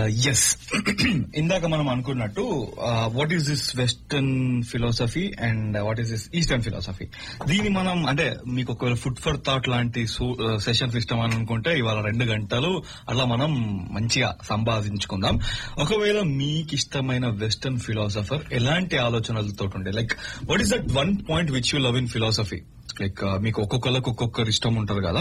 yes ఇందాక మనం అనుకున్నట్టు what is this western philosophy and what is this eastern philosophy దీన్ని మనం అంటే మీకు ఒకవేళ ఫుడ్ ఫర్ థాట్ లాంటి సెషన్స్ ఇష్టం అని అనుకుంటే ఇవాళ రెండు గంటలు అలా మనం మంచిగా సంపాదించుకుందాం ఒకవేళ మీకు ఇష్టమైన వెస్టర్న్ ఫిలాసఫర్ ఎలాంటి ఆలోచనలతో ఉండే like what is that one point which you love in philosophy like మీకు ఒక్కొక్కరికి ఒక్కొక్కరు ఇష్టం ఉంటారు కదా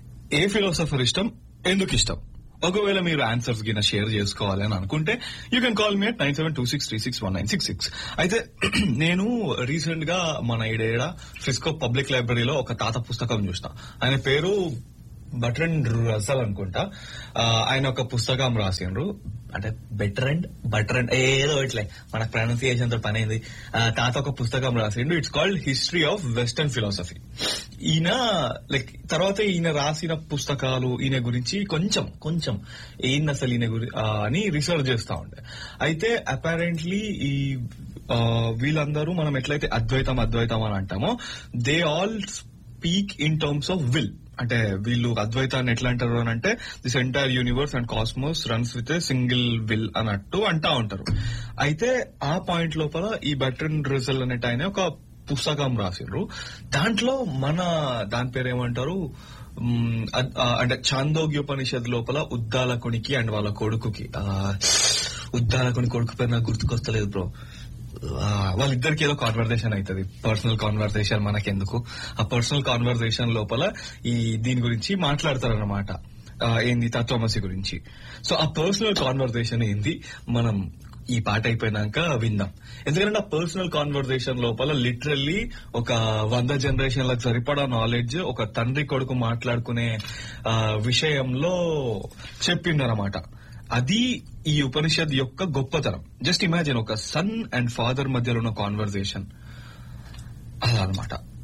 ఏ ఫిలాసఫర్ ఇష్టం ఎందుకు ఇష్టం ఒకవేళ మీరు ఆన్సర్స్ గిన షేర్ చేసుకోవాలి అని అనుకుంటే you can call me at nine seven two six three six one nine six six అయితే నేను రీసెంట్ గా మన ఈడేడ ఫిస్కో పబ్లిక్ లైబ్రరీలో ఒక తాత పుస్తకం చూసిన ఆయన పేరు బట్రెండ్ రసల్ అనుకుంటా ఆ, ఆయన ఒక పుస్తకం రాసిండ్రు అంటే బెటరెండ్ బట్రెండ్ ఏదో ఇట్లే మన ప్రొనౌన్సియేషన్ తో పని అయింది ఆ, తాత ఒక పుస్తకం రాసిండు it's called history of western philosophy ఈయన లైక్ తర్వాత ఈయన రాసిన పుస్తకాలు ఈయన గురించి కొంచెం కొంచెం ఏంది అసలు ఈయన గురి ఆ, అని రీసెర్చ్ చేస్తా ఉండే అయితే అపారెంట్లీ ఈ ఆ, వీళ్ళందరూ మనం ఎట్లయితే అద్వైతం అద్వైతం అని అంటామో they all speak in terms of will అంటే వీళ్ళు అద్వైతాన్ని ఎట్లా అంటారు అని అంటే this entire universe and cosmos runs with a single will అన్నట్టు అంటా ఉంటారు అయితే ఆ పాయింట్ లోపల ఈ బెటరన్ రిజల్ అనేట ఆయన ఒక పుస్తకం రాసిండ్రు దాంట్లో మన దాని పేరు ఏమంటారు మ్, అద్- ఆ, అంటే చాందోగ్యోపనిషద్ లోపల ఉద్దాలకునికి అండ్ వాళ్ళ కొడుకుకి ఆ, ఉద్దాలకుని కొడుకు పేరు నాకు గుర్తుకొస్తలేదు బ్రో ఆ, వాళ్ళిద్దరికి ఏదో కాన్వర్సేషన్ అవుతుంది పర్సనల్ కాన్వర్సేషన్ మనకెందుకు ఆ పర్సనల్ కాన్వర్సేషన్ లోపల ఈ దీని గురించి మాట్లాడతారన్నమాట ఆ, ఏంది తత్వమసి గురించి సో ఆ పర్సనల్ కాన్వర్సేషన్ ఏంది మనం ఈ పాట అయిపోయినాక విందాం ఎందుకంటే ఆ పర్సనల్ కాన్వర్సేషన్ లోపల లిటరల్లీ ఒక వంద జనరేషన్లకు సరిపడా నాలెడ్జ్ ఒక తండ్రి కొడుకు మాట్లాడుకునే ఆ, విషయంలో చెప్పిండనమాట అది ఈ ఉపనిషద్ యొక్క గొప్పతనం జస్ట్ ఇమాజిన్ ఒక సన్ అండ్ ఫాదర్ మధ్యలో ఉన్న కాన్వర్సేషన్ అలా అనమాట